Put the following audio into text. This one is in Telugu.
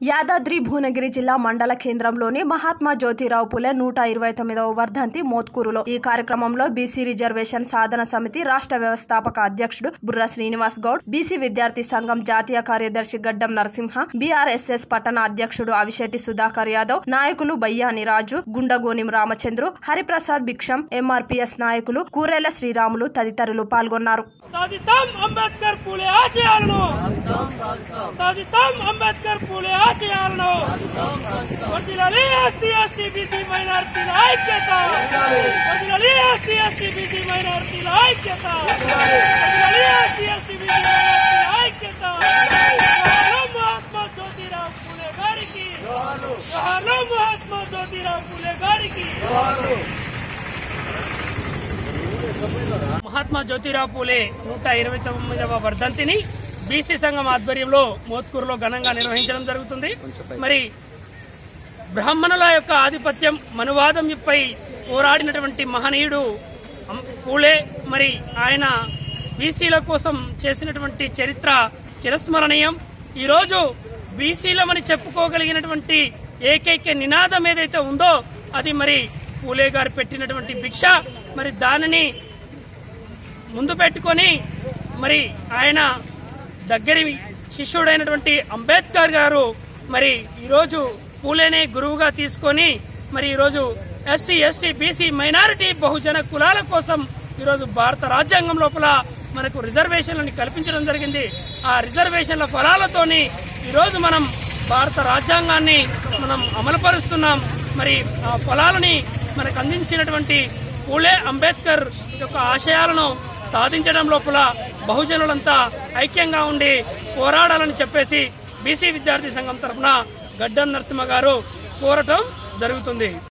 యాదాద్రి భువనగిరి జిల్లా మండల కేంద్రంలోని మహాత్మా జ్యోతిరావు పులే నూట ఇరవై తొమ్మిదవ వర్ధంతి మోత్కూరులో ఈ కార్యక్రమంలో బీసీ రిజర్వేషన్ సాధన సమితి రాష్ట్ర వ్యవస్థాపక అధ్యక్షుడు బుర్ర శ్రీనివాస్ గౌడ్ బీసీ విద్యార్థి సంఘం జాతీయ కార్యదర్శి గడ్డం నరసింహ బీఆర్ఎస్ఎస్ పట్టణ అధ్యక్షుడు అవిశెట్టి సుధాకర్ యాదవ్ నాయకులు బయ్యాని రాజు గుండగోనిం రామచంద్రు హరిప్రసాద్ భిక్షం ఎంఆర్పీఎస్ నాయకులు కూరేల శ్రీరాములు తదితరులు పాల్గొన్నారు సాధిస్తాం అంబేద్కర్ పూలే ఆశయాలను సాధిస్తాం అంబేద్కర్ పూలే ఆశయాలను వర్ధిల్లాలి ఎస్టీ ఎస్టీ బీసీ మైనారిటీల ఐక్యత వర్ధిల్లాలి ఎస్టీ ఎస్టీ బీసీ మైనారిటీల ఐక్యత వర్ధిల్లాలి ఎస్టీ ఎస్టీ బీసీ మైనారిటీల ఐక్యత జోహార్లు మహాత్మా జ్యోతిరావు పూలే గారికి జోహార్లు మహాత్మా జ్యోతిరావు పూలే గారికి మహాత్మా జ్యోతిరావు పూలే నూట ఇరవై తొమ్మిదవ వర్ధంతిని బీసీ సంఘం ఆధ్వర్యంలో మోత్కూరులో ఘనంగా నిర్వహించడం జరుగుతుంది మరి బ్రాహ్మణుల యొక్క ఆధిపత్యం మనువాదంపై పోరాడినటువంటి మహనీయుడు అం- పూలే మరి ఆయన బీసీల కోసం చేసినటువంటి చరిత్ర చిరస్మరణీయం ఈరోజు బీసీలమని చెప్పుకోగలిగినటువంటి ఏకైక నినాదం ఏదైతే ఉందో అది మరి పూలే గారు పెట్టినటువంటి భిక్ష మరి దానిని ముందు పెట్టుకొని మరి ఆయన దగ్గరి శిష్యుడైనటువంటి అంబేద్కర్ గారు మరి ఈరోజు పూలేనే గురువుగా తీసుకొని మరి ఈరోజు ఎస్సీ ఎస్టీ బీసీ మైనారిటీ బహుజన కులాల కోసం ఈరోజు భారత రాజ్యాంగం లోపల మనకు రిజర్వేషన్లను కల్పించడం జరిగింది ఆ రిజర్వేషన్ల ఫలాలతోని ఈరోజు మనం భారత రాజ్యాంగాన్ని మనం అమలుపరుస్తున్నాం మరి ఆ ఫలాలని మనకు అందించినటువంటి పూలే అంబేద్కర్ యొక్క ఆశయాలను సాధించడం లోపల బహుజనులంతా ఐక్యంగా ఉండి పోరాడాలని చెప్పేసి బీసీ విద్యార్థి సంఘం తరఫున గడ్డం నరసింహ గారు కోరటం జరుగుతుంది